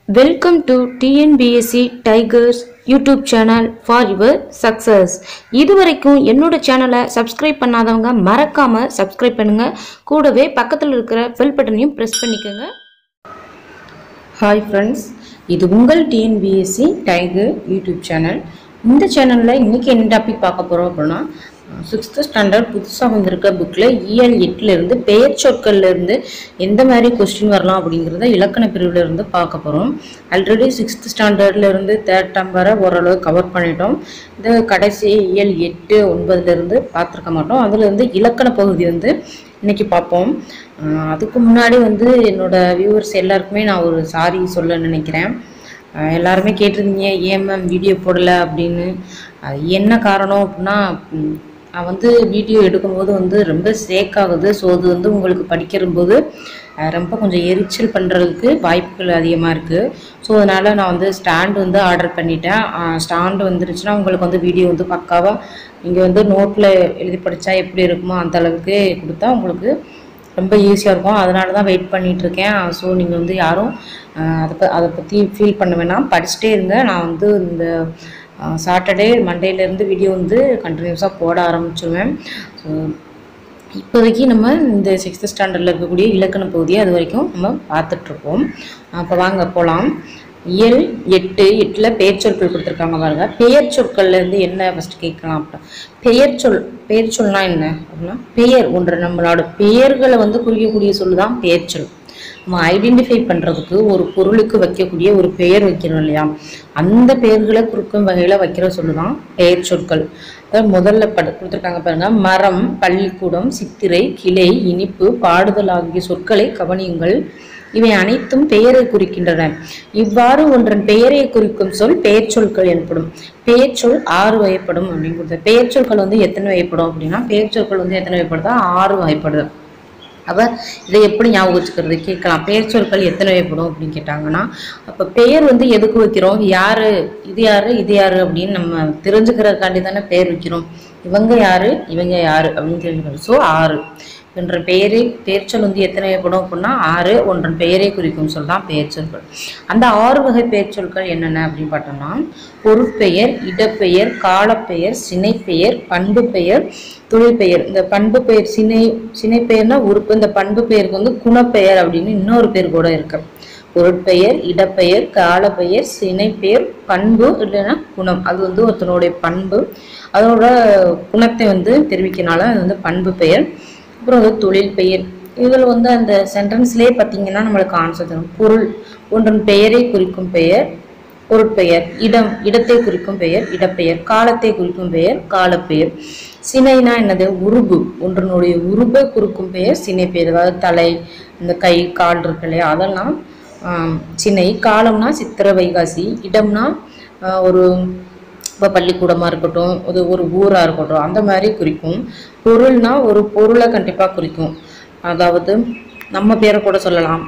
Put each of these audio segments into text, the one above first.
welcome to TNPSC tigers YouTube channel for your success இதுவரைக்கும் என்னோட சேனலை சப்ஸ்கிரைப் பண்ணாதவங்க மறக்காம சப்ஸ்கிரைப் பண்ணுங்க கூடவே பக்கத்தில் இருக்கிற பெல் பட்டனையும் ப்ரெஸ் பண்ணிக்கோங்க ஹாய் ஃப்ரெண்ட்ஸ் இது உங்கள் டிஎன்பிஎஸ்சி டைகர் யூடியூப் சேனல் இந்த சேனலில் இன்றைக்கி என்ன டாபிக் பார்க்க போகிறோம் அப்படின்னா சிக்ஸ்த்து ஸ்டாண்டர்ட் புதுசாக வந்திருக்க புக்கில் இஎல் எட்டுலேருந்து பெயர் சொற்கள்லேருந்து எந்த மாதிரி கொஸ்டின் வரலாம் அப்படிங்கிறத இலக்கண பிரிவுல இருந்து பார்க்க போகிறோம் ஆல்ரெடி சிக்ஸ்த்து ஸ்டாண்டர்ட்லேருந்து தேர்ட் டம் வரை ஓரளவு கவர் பண்ணிட்டோம் இந்த கடைசி இயல் எட்டு ஒன்பதுலேருந்து பார்த்துருக்க மாட்டோம் அதுலேருந்து இலக்கண பகுதி வந்து இன்னைக்கு பார்ப்போம் ஆஹ் அதுக்கு முன்னாடி வந்து என்னோட வியூவர்ஸ் எல்லாருக்குமே நான் ஒரு சாரி சொல்ல நினைக்கிறேன் ஆஹ் எல்லாருமே கேட்டிருந்தீங்க ஏன் மேம் வீடியோ போடலை அப்படின்னு அது என்ன காரணம் அப்படின்னா ம், நான் வந்து வீடியோ எடுக்கும்போது வந்து ரொம்ப சேக் ஆகுது ஸோ அது வந்து உங்களுக்கு படிக்கிறபோது ஆஹ் ரொம்ப கொஞ்சம் எரிச்சல் பண்ணுறதுக்கு வாய்ப்புகள் அதிகமாக இருக்குது ஸோ அதனால் நான் வந்து ஸ்டாண்ட் வந்து ஆர்டர் பண்ணிட்டேன் ஸ்டாண்டு வந்துருச்சுன்னா உங்களுக்கு வந்து வீடியோ வந்து பக்காவாக நீங்கள் வந்து நோட்டில் எழுதி படித்தா எப்படி இருக்குமோ அந்த அளவுக்கு கொடுத்தா உங்களுக்கு ரொம்ப ஈஸியாக இருக்கும் அதனால தான் வெயிட் பண்ணிட்டு இருக்கேன் ஸோ நீங்கள் வந்து யாரும் ஆஹ் அதை ப அதை பற்றி ஃபீல் பண்ண வேணாம் படிச்சுட்டே இருங்க நான் வந்து இந்த சாட்டர்டே மண்டேலேருந்து வீடியோ வந்து கண்டினியூஸாக போட ஆரம்பிச்சிருவேன் ஸோ இப்போதைக்கு நம்ம இந்த சிக்ஸ்த் ஸ்டாண்டர்டில் இருக்கக்கூடிய இலக்கண பகுதியை அது வரைக்கும் நம்ம பார்த்துட்ருப்போம் அப்போ வாங்க போகலாம் இயல் எட்டு எட்டில் பெயர் சொற்கள் கொடுத்துருக்காங்க பாருங்க பெயர் சொற்கள்லேருந்து என்ன ஃபஸ்ட்டு கேட்கலாம் அப்படின்னா பெயர் சொல் பெயர் சொல்னா என்ன அப்படின்னா பெயர் ஒன்று நம்மளோட பெயர்களை வந்து குறிக்கக்கூடிய சொல் தான் பெயர் சொல் நம்ம ஐடென்டிஃபை பண்ணுறதுக்கு ஒரு பொருளுக்கு வைக்கக்கூடிய ஒரு பெயர் வைக்கிறோம் இல்லையா அந்த பெயர்களை குறிக்கும் வகையில் வைக்கிற சொல்லு தான் பெயர் சொற்கள் அதாவது முதல்ல படு கொடுத்துருக்காங்க பாருங்க மரம் பள்ளிக்கூடம் சித்திரை கிளை இனிப்பு பாடுதல் ஆகிய சொற்களை கவனியுங்கள் இவை அனைத்தும் பெயரை குறிக்கின்றன இவ்வாறு ஒன்றன் பெயரை குறிக்கும் சொல் பெயர் சொற்கள் எனப்படும் பெயர் சொல் ஆறு வகைப்படும் அப்படின்னு கொடுத்தது பெயர் சொற்கள் வந்து எத்தனை வகைப்படும் அப்படின்னா பெயர் சொற்கள் வந்து எத்தனை வகைப்படுதா ஆறு வகைப்படுது அப்போ இதை எப்படி ஞாபகம் வச்சுக்கிறது கேட்கலாம் பெயர் சொற்கள் எத்தனை வகைப்படும் அப்படின்னு கேட்டாங்கன்னா அப்போ பெயர் வந்து எதுக்கு வைக்கிறோம் யாரு இது யாரு இது யாரு அப்படின்னு நம்ம தெரிஞ்சுக்கிறதுக்காண்டி தானே பெயர் வைக்கிறோம் இவங்க யாரு இவங்க யாரு அப்படின்னு தெரிஞ்சுக்கணும் ஸோ ஆறு என்ற பெயரை பெயர்ச்சொல் வந்து எத்தனை வகைப்படும் அப்படின்னா ஆறு ஒன்றன் பெயரை குறிக்கும் சொல் தான் பெயர்ச்சொற்கள் அந்த ஆறு வகை பெயர்ச்சொற்கள் என்னென்ன அப்படின்னு பார்த்தோம்னா பொருட்பெயர் இடப்பெயர் காலப்பெயர் சினைப்பெயர் பண்பு பெயர் தொழிற்பெயர் இந்த பண்பு பெயர் சினை சினைப்பெயர்னா உறுப்பு இந்த பண்பு பெயருக்கு வந்து குணப்பெயர் அப்படின்னு இன்னொரு பேர் கூட இருக்கு பொருட்பெயர் இடப்பெயர் காலப்பெயர் சினைப்பெயர் பண்பு இல்லைன்னா குணம் அது வந்து ஒருத்தனுடைய பண்பு அதனோட குணத்தை வந்து தெரிவிக்கனால அது வந்து பண்பு பெயர் அப்புறம் வந்து தொழில் பெயர் இதில் வந்து அந்த சென்டென்ஸ்லேயே பார்த்தீங்கன்னா நம்மளுக்கு ஆன்சர் தரும் பொருள் ஒன்றன் பெயரை குறிக்கும் பெயர் பொருட்பெயர் இடம் இடத்தை குறிக்கும் பெயர் இடப்பெயர் காலத்தை குறிக்கும் பெயர் காலப்பெயர் சினைனா என்னது உருபு ஒன்றனுடைய உருபை குறிக்கும் பெயர் சினை பெயர் அதாவது தலை இந்த கை கால் இருக்கு இல்லையா அதெல்லாம் ஆம், சினை காலம்னா சித்திர வைகாசி இடம்னா ஆஹ், ஒரு இப்போ பள்ளிக்கூடமாக இருக்கட்டும் ஒரு ஒரு ஊராக இருக்கட்டும் அந்த மாதிரி குறிக்கும் பொருள்னா ஒரு பொருளை கண்டிப்பாக குறிக்கும் அதாவது நம்ம பேரை கூட சொல்லலாம்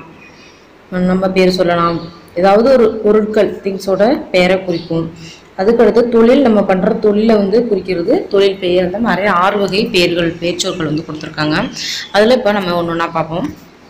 நம்ம பேர் சொல்லலாம் ஏதாவது ஒரு பொருட்கள் திங்ஸோட பெயரை குறிக்கும் அதுக்கடுத்து தொழில் நம்ம பண்ணுற தொழிலை வந்து குறிக்கிறது தொழில் பெயர் அந்த நிறைய ஆறு வகை பெயர்கள் பேச்சொற்கள் வந்து கொடுத்துருக்காங்க அதில் இப்போ நம்ம ஒன்று ஒன்றா பார்ப்போம்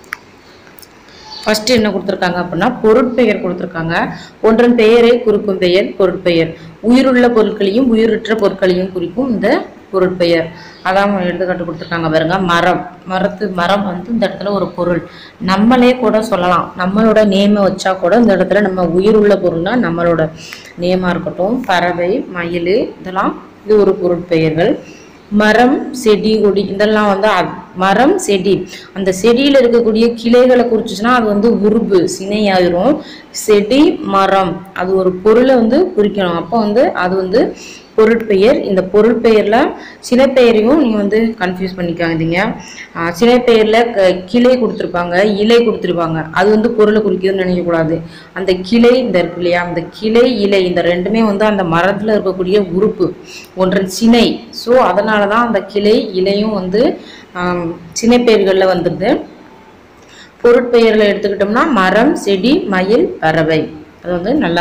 ஃபர்ஸ்ட் என்ன கொடுத்துருக்காங்க அப்படின்னா பொருட்பெயர் கொடுத்துருக்காங்க ஒன்றன் பெயரை குறிக்கும் பெயர் பொருட்பெயர் உயிருள்ள பொருட்களையும் உயிரற்ற பொருட்களையும் குறிக்கும் இந்த பொருட்பெயர் அதான் எடுத்துக்காட்டு கொடுத்துருக்காங்க பாருங்க மரம் மரத்து மரம் வந்து இந்த இடத்துல ஒரு பொருள் நம்மளே கூட சொல்லலாம் நம்மளோட நேமை வச்சா கூட இந்த இடத்துல நம்ம உயிருள்ள பொருள்னா நம்மளோட நேமா இருக்கட்டும் பறவை மயில் இதெல்லாம் இது ஒரு பொருட்பெயர்கள் மரம் செடி கொடி இதெல்லாம் வந்து அ- மரம் செடி அந்த செடியில் இருக்கக்கூடிய கிளைகளை குறிச்சுச்சுன்னா அது வந்து உருபு சினையாயிரும் செடி மரம் அது ஒரு பொருளை வந்து குறிக்கணும் அப்போ வந்து அது வந்து பொருட்பெயர் இந்த பொருட்பெயர்ல சினைப்பெயரையும் நீங்க வந்து கன்ஃபியூஸ் பண்ணிக்காதீங்க ஆஹ் சினைப்பெயர்ல க- கிளை கொடுத்துருப்பாங்க இலை கொடுத்துருப்பாங்க அது வந்து பொருளை குறிக்குதுன்னு நினைக்கக்கூடாது அந்த கிளை இந்த இருக்கு இல்லையா அந்த கிளை இலை இந்த ரெண்டுமே வந்து அந்த மரத்துல இருக்கக்கூடிய உறுப்பு ஒன்றன் சினை ஸோ அதனால தான் அந்த கிளை இலையும் வந்து ஆம், சினைப்பெயர்களில் வந்துடுது பொருட்பெயர்களை எடுத்துக்கிட்டோம்னா மரம் செடி மயில் பறவை அது வந்து நல்லா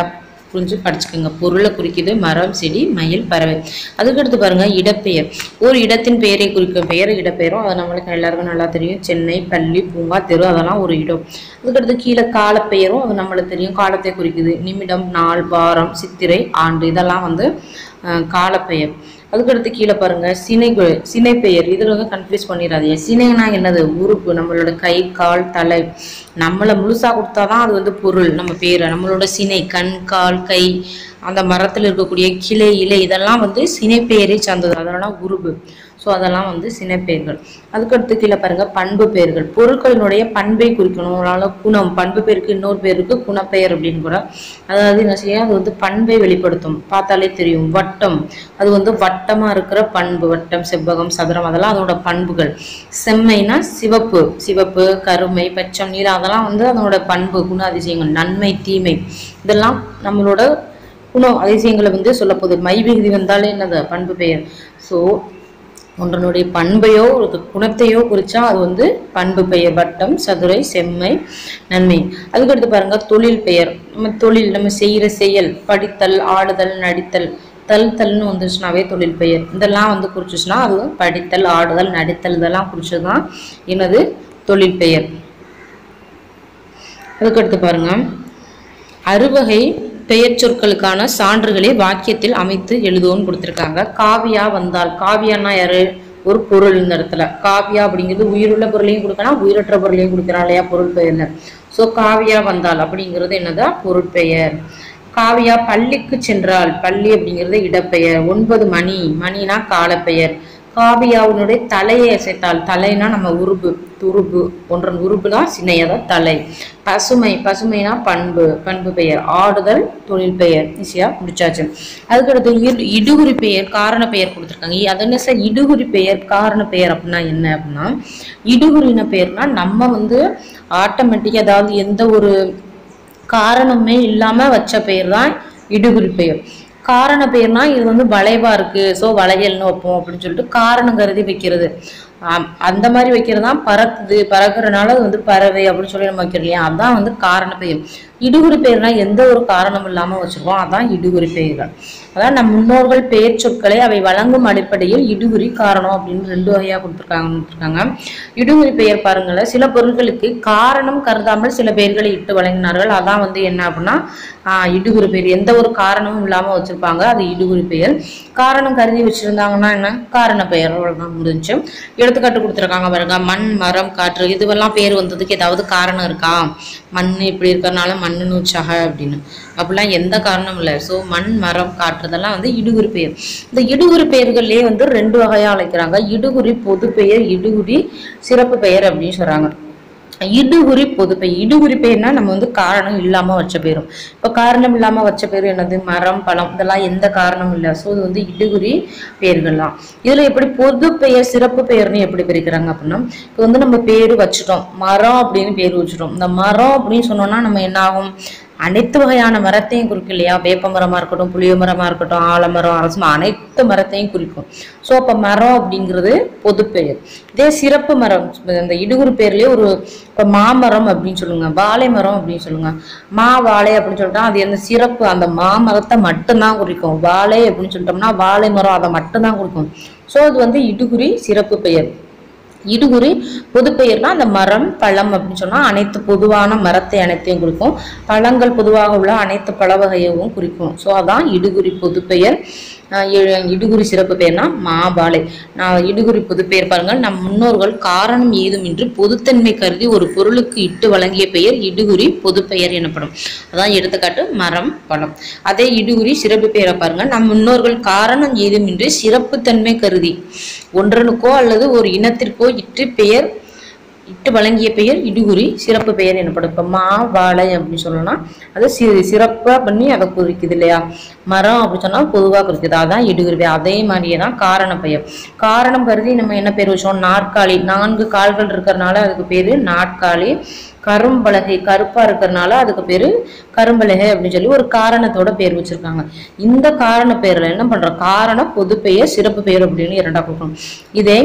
புரிஞ்சு படிச்சுக்கோங்க பொருளை குறிக்குது மரம் செடி மயில் பறவை அதுக்கடுத்து பாருங்க இடப்பெயர் ஒரு இடத்தின் பெயரை குறிக்கும் பெயர் இடப்பெயரும் அது நம்மளுக்கு எல்லாருக்கும் நல்லா தெரியும் சென்னை பள்ளி பூங்கா தெரு அதெல்லாம் ஒரு இடம் அதுக்கடுத்து கீழே காலப்பெயரும் அது நம்மளுக்கு தெரியும் காலத்தை குறிக்குது நிமிடம் நாள் வாரம் சித்திரை ஆண்டு இதெல்லாம் வந்து அஹ், காலப்பெயர் அதுக்கடுத்து கீழே பாருங்க சினை சினை பெயர் இதில் வந்து கன்ஃபியூஸ் பண்ணிடாதீங்க சினைனா என்னது உறுப்பு நம்மளோட கை கால் தலை நம்மளை முழுசா கொடுத்தாதான் அது வந்து பொருள் நம்ம பேரை நம்மளோட சினை கண் கால் கை அந்த மரத்தில் இருக்கக்கூடிய கிளை இலை இதெல்லாம் வந்து சினைப்பெயரை சார்ந்தது அதெல்லாம் உருவு ஸோ அதெல்லாம் வந்து சினைப்பெயர்கள் அதுக்கடுத்து கீழே பாருங்க பண்பு பெயர்கள் பொருட்களினுடைய பண்பை குறிக்கணும் அதனால குணம் பண்பு பேருக்கு இன்னொரு பேருக்கு குணப்பெயர் அப்படின்னு கூட அதாவது என்ன செய்ய அது வந்து பண்பை வெளிப்படுத்தும் பார்த்தாலே தெரியும் வட்டம் அது வந்து வட்டமா இருக்கிற பண்பு வட்டம் செவ்வகம் சதுரம் அதெல்லாம் அதோட பண்புகள் செம்மைனா சிவப்பு சிவப்பு கருமை பச்சம் நீலம் அதெல்லாம் வந்து அதனோட பண்பு குண அதிசயங்கள் நன்மை தீமை இதெல்லாம் நம்மளோட குணம் அதிசயங்களை வந்து சொல்ல போகுது மை விகுதி வந்தாலே என்னது பண்பு பெயர் ஸோ ஒன்றனுடைய பண்பையோ ஒரு குணத்தையோ குறிச்சா அது வந்து பண்பு பெயர் வட்டம் சதுரை செம்மை நன்மை அதுக்கடுத்து பாருங்க தொழில் பெயர் நம்ம தொழில் நம்ம செய்கிற செயல் படித்தல் ஆடுதல் நடித்தல் தல் தல்னு வந்துச்சுனாவே தொழில் பெயர் இதெல்லாம் வந்து குறிச்சிச்சுன்னா அது படித்தல் ஆடுதல் நடித்தல் இதெல்லாம் குறிச்சது தான் என்னது தொழில் பெயர் அதுக்கடுத்து பாருங்க அறுவகை பெயர் சொற்களுக்கான சான்றுகளை வாக்கியத்தில் அமைத்து எழுதுவோம்னு கொடுத்துருக்காங்க காவியா வந்தால் காவியானா யாரு ஒரு பொருள் இந்த இடத்துல காவியா அப்படிங்கிறது உயிருள்ள பொருளையும் கொடுக்கலாம் உயிரற்ற பொருளையும் கொடுக்குறான் இல்லையா பொருள் பெயர்ல ஸோ காவியா வந்தால் அப்படிங்கிறது என்னதான் பொருட்பெயர் காவியா பள்ளிக்கு சென்றால் பள்ளி அப்படிங்கிறது இடப்பெயர் ஒன்பது மணி மணினா காலப்பெயர் காவியாவினுடைய தலையை அசைத்தால் தலைனா நம்ம உருபு துருபு ஒன்றன் உருபுனா சின்னையதா தலை பசுமை பசுமைனா பண்பு பண்பு பெயர் ஆடுதல் தொழில் பெயர் ஈஸியா முடிச்சாச்சு அதுக்கடுத்து இடு இடுகுறி பெயர் காரண பெயர் கொடுத்துருக்காங்க இ- அது என்ன சார் இடுகுறி பெயர் காரண பெயர் அப்படின்னா என்ன அப்படின்னா இடுகுறின பெயர்னா நம்ம வந்து ஆட்டோமேட்டிக் அதாவது எந்த ஒரு காரணமே இல்லாம வச்ச பெயர் தான் இடுகுறி பெயர் காரண பெயர்னா இது வந்து வளைவா இருக்கு ஸோ வளையல்னு வைப்போம் அப்படின்னு சொல்லிட்டு காரணம் கருதி வைக்கிறது ஆம், அந்த மாதிரி வைக்கிறது தான் பறக்குது பறக்கிறனால அது வந்து பறவை அப்படின்னு சொல்லி நம்ம வைக்கிறோம் இல்லையா அதான் வந்து காரண பெயர் இடுகுறி பெயர்னா எந்த ஒரு காரணம் இல்லாம வச்சிருக்கோம் அதான் இடுகுறி பெயர்கள் அதான் நம் முன்னோர்கள் பெயர் சொற்களை அவை வழங்கும் அடிப்படையில் இடுகுறி காரணம் அப்படின்னு ரெண்டு வகையா கொடுத்துருக்காங்க கொடுத்துருக்காங்க இடுகுறி பெயர் பாருங்களேன் சில பொருட்களுக்கு காரணம் கருதாமல் சில பெயர்களை இட்டு வழங்கினார்கள் அதான் வந்து என்ன அப்படின்னா ஆஹ், இடுகுறி பெயர் எந்த ஒரு காரணமும் இல்லாம வச்சிருப்பாங்க அது இடுகுறி பெயர் காரணம் கருதி வச்சிருந்தாங்கன்னா என்ன காரண பெயர் அவ்வளவுதான் முடிஞ்சு எடுத்துக்காட்டு கொடுத்துருக்காங்க பாருங்க மண் மரம் காற்று இதுவெல்லாம் பேர் வந்ததுக்கு ஏதாவது காரணம் இருக்கா மண் இப்படி இருக்கறனால மண்ணுன்னு வச்சாக அப்படின்னு அப்படிலாம் எந்த காரணமும் இல்லை ஸோ மண் மரம் காற்று இதெல்லாம் வந்து இடுகுறி பெயர் இந்த இடுகுறி பெயர்கள்லயே வந்து ரெண்டு வகையா அழைக்கிறாங்க இடுகுறி பொது பெயர் இடுகுறி சிறப்பு பெயர் அப்படின்னு சொல்றாங்க இடுகுறி பொது பெயர் இடுகுறி பெயர்னா நம்ம வந்து காரணம் இல்லாம வச்ச பேரும் இப்போ காரணம் இல்லாம வச்ச பேர் என்னது மரம் பழம் இதெல்லாம் எந்த காரணமும் இல்லை ஸோ இது வந்து இடுகுறி பெயர்கள்லாம் இதுல எப்படி பொது பெயர் சிறப்பு பெயர்னு எப்படி பிரிக்கிறாங்க அப்படின்னா இப்போ வந்து நம்ம பேரு வச்சுட்டோம் மரம் அப்படின்னு பேர் வச்சுட்டோம் இந்த மரம் அப்படின்னு சொன்னோம்னா நம்ம என்ன ஆகும் அனைத்து வகையான மரத்தையும் குறிக்கும் இல்லையா வேப்ப மரமா இருக்கட்டும் புளிய மரமா இருக்கட்டும் ஆலமரம் அரசு மரம், அனைத்து மரத்தையும் குறிக்கும் ஸோ அப்போ மரம் அப்படிங்கிறது பொது பெயர் இதே சிறப்பு மரம் இந்த இடுகுறு பேர்லயே ஒரு இப்போ மாமரம் அப்படின்னு சொல்லுங்க வாழை மரம் அப்படின்னு சொல்லுங்க மா வாழை அப்படின்னு சொல்லிட்டா அது என்ன சிறப்பு அந்த மாமரத்தை மட்டும்தான் குறிக்கும் வாழை அப்படின்னு சொல்லிட்டோம்னா வாழை மரம் அதை மட்டும்தான் குறிக்கும் ஸோ அது வந்து இடுகுறி சிறப்பு பெயர் இடுகுறி பொதுப்பெயர்னா அந்த மரம் பழம் அப்படின்னு சொன்னா அனைத்து பொதுவான மரத்தை அனைத்தையும் குறிக்கும் பழங்கள் பொதுவாக உள்ள அனைத்து பழ வகையவும் குறிக்கும் ஸோ அதான் இடுகுறி பொதுப்பெயர் ஆஹ் இ- இடுகுறி சிறப்பு பெயர்னா மாபாலை நான் இடுகுறி பொதுப்பெயர் பாருங்கள் நம் முன்னோர்கள் காரணம் ஏதுமின்றி பொதுத்தன்மை கருதி ஒரு பொருளுக்கு இட்டு வழங்கிய பெயர் இடுகுறி பொதுப்பெயர் எனப்படும் அதான் எடுத்துக்காட்டு மரம் பழம் அதே இடுகுறி சிறப்பு பெயரை பாருங்க நம் முன்னோர்கள் காரணம் ஏதுமின்றி சிறப்புத்தன்மை கருதி ஒன்றனுக்கோ அல்லது ஒரு இனத்திற்கோ இட்டு பெயர் இட்டு வழங்கிய பெயர் இடுகுறி சிறப்பு பெயர் எனப்படும் இப்போ மா வாழை அப்படின்னு சொல்லணும்னா அது சி சிறப்பாக பண்ணி அதை குறிக்குது இல்லையா மரம் அப்படின்னு சொன்னால் பொதுவாக குறிக்குது அதான் இடுகுறி பெயர் அதே மாதிரியே தான் காரண பெயர் காரணம் கருதி நம்ம என்ன பேர் வச்சோம் நாற்காலி நான்கு கால்கள் இருக்கிறனால அதுக்கு பேர் நாட்காலி கரும்பலகை கருப்பா இருக்கிறனால அதுக்கு பேரு கரும்பலகை அப்படின்னு சொல்லி ஒரு காரணத்தோட பேர் வச்சிருக்காங்க இந்த காரண பேர்ல என்ன பண்றோம் காரண பொது பெயர் சிறப்பு பெயர் அப்படின்னு இரண்டா கொடுக்கணும் இதே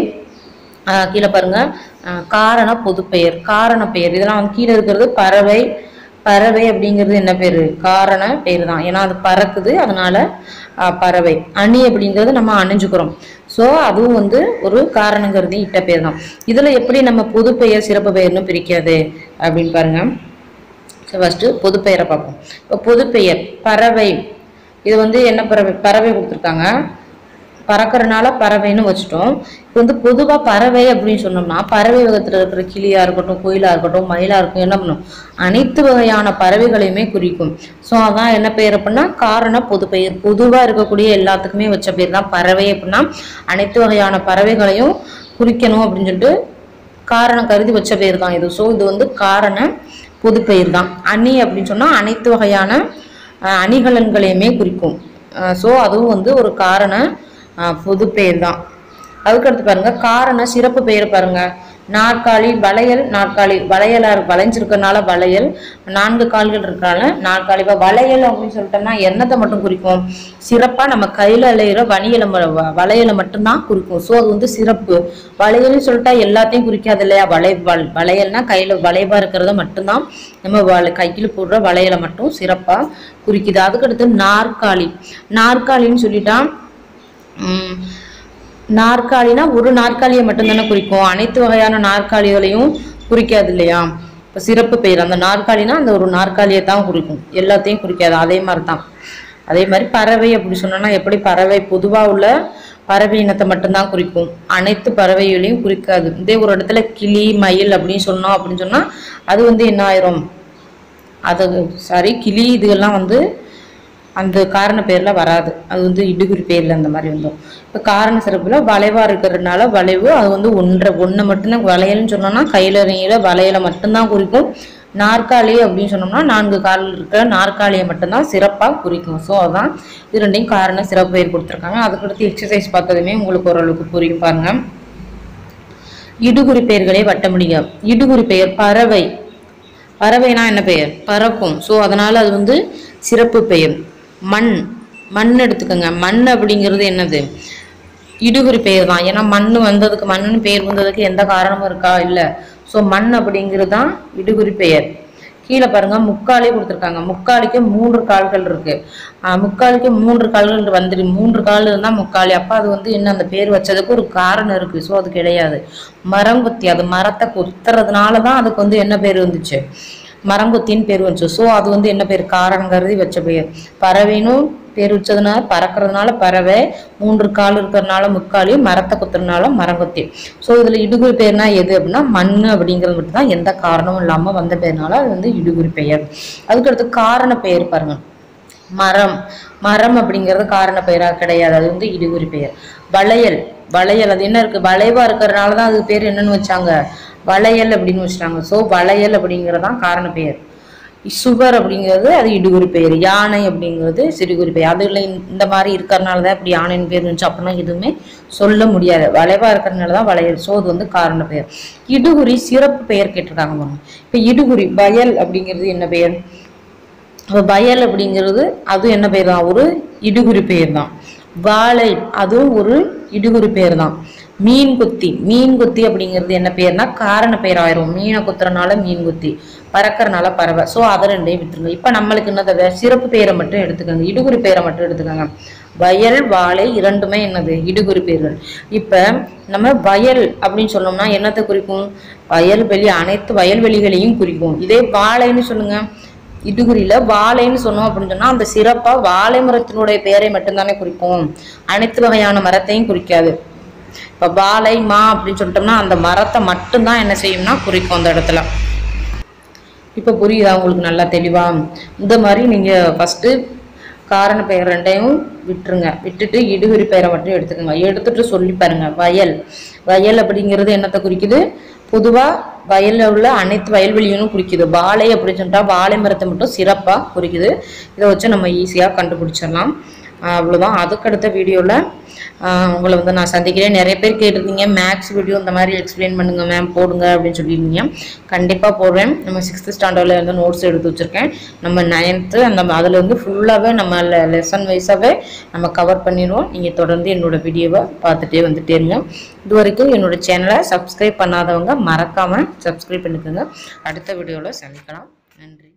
ஆஹ் கீழே பாருங்க ஆஹ் காரண பொதுப்பெயர் காரண பெயர் இதெல்லாம் வந்து கீழே இருக்கிறது பறவை பறவை அப்படிங்கிறது என்ன பேரு காரண பேர் தான் ஏன்னா அது பறக்குது அதனால அஹ், பறவை அணி அப்படிங்கிறது நம்ம அணிஞ்சுக்கிறோம் ஸோ அதுவும் வந்து ஒரு காரணங்கிறது இட்ட பேர் தான் இதுல எப்படி நம்ம பொது பெயர் சிறப்பு பெயர்னு பிரிக்காது அப்படின்னு பாருங்க ஸோ ஃபஸ்ட்டு பொதுப்பெயரை பார்ப்போம் இப்போ பொதுப்பெயர் பறவை இது வந்து என்ன பறவை பறவை கொடுத்துருக்காங்க பறக்கறனால பறவைன்னு வச்சுட்டோம் இப்போ வந்து பொதுவாக பறவை அப்படின்னு சொன்னோம்னா பறவை வகத்தில் இருக்கிற கிளியா இருக்கட்டும் குயிலா இருக்கட்டும் மயிலா இருக்கட்டும் என்ன பண்ணும் அனைத்து வகையான பறவைகளையுமே குறிக்கும் ஸோ அதான் என்ன பெயர் அப்படின்னா காரண பொதுப்பெயர் பொதுவாக இருக்கக்கூடிய எல்லாத்துக்குமே வச்ச பேர் தான் பறவை அப்படின்னா அனைத்து வகையான பறவைகளையும் குறிக்கணும் அப்படின்னு சொல்லிட்டு காரணம் கருதி வச்ச பேர் தான் இது ஸோ இது வந்து காரண பொதுப்பெயர் தான் அணி அப்படின்னு சொன்னால் அனைத்து வகையான அஹ், அணிகலன்களையுமே குறிக்கும் ஸோ அதுவும் வந்து ஒரு காரண அஹ், பொதுப்பெயர் தான் அதுக்கடுத்து பாருங்க காரண சிறப்பு பெயர் பாருங்க நாற்காலி வளையல் நாற்காலி வளையலா இருக்கு வளைஞ்சிருக்கறனால வளையல் நான்கு கால்கள் இருக்கனால நாற்காலி இப்போ வளையல் அப்படின்னு சொல்லிட்டோம்னா என்னத்தை மட்டும் குறிக்கும் சிறப்பா நம்ம கையில அலையிற வணியலை ம- வ- வளையலை மட்டும்தான் குறிக்கும் ஸோ அது வந்து சிறப்பு வளையல்னு சொல்லிட்டா எல்லாத்தையும் குறிக்காது இல்லையா வளை வள்- வளையல்னா கையில வளைவா இருக்கிறத மட்டும்தான் நம்ம வள கையில் போடுற வளையலை மட்டும் சிறப்பா குறிக்குது அதுக்கடுத்து நாற்காலி நாற்காலின்னு சொல்லிட்டா உம், நாற்காலினா ஒரு நாற்காலியை மட்டும்தானே குறிக்கும் அனைத்து வகையான நாற்காலிகளையும் குறிக்காது இல்லையா இப்போ சிறப்பு பெயர் அந்த நாற்காலினா அந்த ஒரு நாற்காலியை தான் குறிக்கும் எல்லாத்தையும் குறிக்காது அதே மாதிரி தான் அதே மாதிரி பறவை அப்படி சொன்னோம்னா எப்படி பறவை பொதுவாக உள்ள பறவை இனத்தை மட்டும்தான் குறிக்கும் அனைத்து பறவைகளையும் குறிக்காது இதே ஒரு இடத்துல கிளி மயில் அப்படின்னு சொன்னோம் அப்படின்னு சொன்னா அது வந்து என்ன ஆயிரும் அது சாரி கிளி இதுகெல்லாம் வந்து அந்த காரண பேர்ல வராது அது வந்து இடுகுறி பேர்ல அந்த மாதிரி வந்துடும் இப்போ காரண சிறப்புல வளைவா இருக்கிறதுனால வளைவு அது வந்து ஒன்றை ஒன்றை மட்டும்தான் வளையல்னு சொன்னோம்னா கையில இறங்கியில வளையலை மட்டும்தான் குறிக்கும் நாற்காலி அப்படின்னு சொன்னோம்னா நான்கு கால் இருக்கிற நாற்காலியை மட்டும்தான் சிறப்பாக குறிக்கும் ஸோ அதான் இது ரெண்டையும் காரண சிறப்பு பெயர் கொடுத்துருக்காங்க அதுக்கடுத்து எக்ஸசைஸ் பார்த்ததுமே உங்களுக்கு ஓரளவுக்கு புரியும் பாருங்க இடுகுறி பெயர்களை வட்டமிடுங்க இடுகுறி பெயர் பறவை பறவைனா என்ன பெயர் பறக்கும் ஸோ அதனால அது வந்து சிறப்பு பெயர் மண் மண் எடுத்துக்கோங்க மண் அப்படிங்கிறது என்னது இடுகுறி பெயர் தான் ஏன்னா மண் வந்ததுக்கு மண்ணுன்னு பெயர் வந்ததுக்கு எந்த காரணமும் இருக்கா இல்லை ஸோ மண் அப்படிங்கிறது தான் இடுகுறி பெயர் கீழே பாருங்க முக்காலே கொடுத்துருக்காங்க முக்காலிக்கு மூன்று கால்கள் இருக்கு ஆஹ் முக்காலிக்கு மூன்று கால்கள் வந்துடு மூன்று கால் இருந்தா முக்காலி அப்ப அது வந்து என்ன அந்த பேர் வச்சதுக்கு ஒரு காரணம் இருக்கு ஸோ அது கிடையாது மரம் கொத்தி அது மரத்தை கொத்துறதுனால தான் அதுக்கு வந்து என்ன பேர் வந்துச்சு மரங்கொத்தின்னு பேர் வந்துச்சு ஸோ அது வந்து என்ன பேர் காரணம் கருதி வச்ச பெயர் பறவைனும் பேர் வச்சதுனால பறக்கிறதுனால பறவை மூன்று கால் இருக்கிறதுனால முக்காலி மரத்தை குத்துறதுனால மரங்கொத்தி ஸோ இதில் இடுகுறி பெயர்னா எது அப்படின்னா மண் அப்படிங்கிறது மட்டும் தான் எந்த காரணமும் இல்லாமல் வந்த பெயர்னால அது வந்து இடுகுறி பெயர் அதுக்கடுத்து காரண பெயர் பாருங்க மரம் மரம் அப்படிங்கிறது காரண பெயரா கிடையாது அது வந்து இடுகுறி பெயர் வளையல் வளையல் அது என்ன இருக்கு வளைவா இருக்கிறதுனால தான் அதுக்கு பேர் என்னன்னு வச்சாங்க வளையல் அப்படின்னு வச்சுட்டாங்க ஸோ வளையல் அப்படிங்கிறது தான் காரண பெயர் சுவர் அப்படிங்கிறது அது இடுகுறி பெயர் யானை அப்படிங்கிறது சிறுகுறி பெயர் அதுல இந்த- இந்த மாதிரி இருக்கிறதுனால தான் இப்படி யானைன்னு பேர் இருந்துச்சு அப்படின்னா எதுவுமே சொல்ல முடியாது வளைவா இருக்கிறதுனால தான் வளையல் ஸோ அது வந்து காரண பெயர் இடுகுறி சிறப்பு பெயர் கேட்டிருக்காங்க பாருங்க இப்போ இடுகுறி வயல் அப்படிங்கிறது என்ன பெயர் அப்ப வயல் அப்படிங்கிறது அது என்ன பெயர் தான் ஒரு இடுகுறி பெயர் தான் வாழை அதுவும் ஒரு இடுகுறி பெயர் தான் மீன் குத்தி மீன் குத்தி அப்படிங்கிறது என்ன பெயர்னா காரண பெயர் ஆயிரும் மீனை குத்துறனால மீன் குத்தி பறக்கறனால பறவை ஸோ அதை ரெண்டையும் விட்டுருங்க இப்போ நம்மளுக்கு என்ன தேவை சிறப்பு பெயரை மட்டும் எடுத்துக்கோங்க இடுகுறி பெயரை மட்டும் எடுத்துக்கோங்க வயல் வாழை இரண்டுமே என்னது இடுகுறி பெயர்கள் இப்போ நம்ம வயல் அப்படின்னு சொன்னோம்னா என்னத்தை குறிக்கும் வயல்வெளி அனைத்து வயல்வெளிகளையும் குறிக்கும் இதே வாழைன்னு சொல்லுங்க இடுகுறியில வாழைன்னு சொன்னோம் அப்படின்னு சொன்னா அந்த சிறப்பா வாழை மரத்தினுடைய பெயரை மட்டும்தானே குறிக்கும் அனைத்து வகையான மரத்தையும் குறிக்காது இப்ப வாழை மா அப்படின்னு சொல்லிட்டோம்னா அந்த மரத்தை மட்டும்தான் என்ன செய்யும்னா குறிக்கும் அந்த இடத்துல இப்போ புரியுதா உங்களுக்கு நல்லா தெளிவா இந்த மாதிரி நீங்க ஃபர்ஸ்ட் காரண பெயர் ரெண்டையும் விட்டுருங்க விட்டுட்டு இடுகுறி பெயரை மட்டும் எடுத்துக்கோங்க எடுத்துட்டு சொல்லி பாருங்க வயல் வயல் அப்படிங்கிறது என்னத்தை குறிக்குது பொதுவா வயல்ல உள்ள அனைத்து வயல்வெளியும் குறிக்குது வாழை அப்படின்னு சொல்லிட்டா வாழை மரத்தை மட்டும் சிறப்பா குறிக்குது இதை வச்சு நம்ம ஈஸியா கண்டுபிடிச்சிடலாம் ஆஹ் அவ்வளவுதான் அதுக்கடுத்த வீடியோல ஆஹ் உங்களை வந்து நான் சந்திக்கிறேன் நிறைய பேர் கேட்டிருந்தீங்க மேக்ஸ் வீடியோ இந்த மாதிரி எக்ஸ்பிளைன் பண்ணுங்க மேம் போடுங்க அப்படின்னு சொல்லியிருந்தீங்க கண்டிப்பாக போடுவேன் நம்ம சிக்ஸ்த் ஸ்டாண்டர்டில் இருந்து நோட்ஸ் எடுத்து வச்சுருக்கேன் நம்ம நைன்த்து அந்த அதில் வந்து ஃபுல்லாகவே நம்ம லெசன் வைஸாகவே நம்ம கவர் பண்ணிடுவோம் நீங்கள் தொடர்ந்து என்னோட வீடியோவை பார்த்துட்டே வந்துட்டே இருங்க இது வரைக்கும் என்னோட சேனலை சப்ஸ்கிரைப் பண்ணாதவங்க மறக்காமல் சப்ஸ்கிரைப் பண்ணிக்கோங்க அடுத்த வீடியோவில் சந்திக்கலாம் நன்றி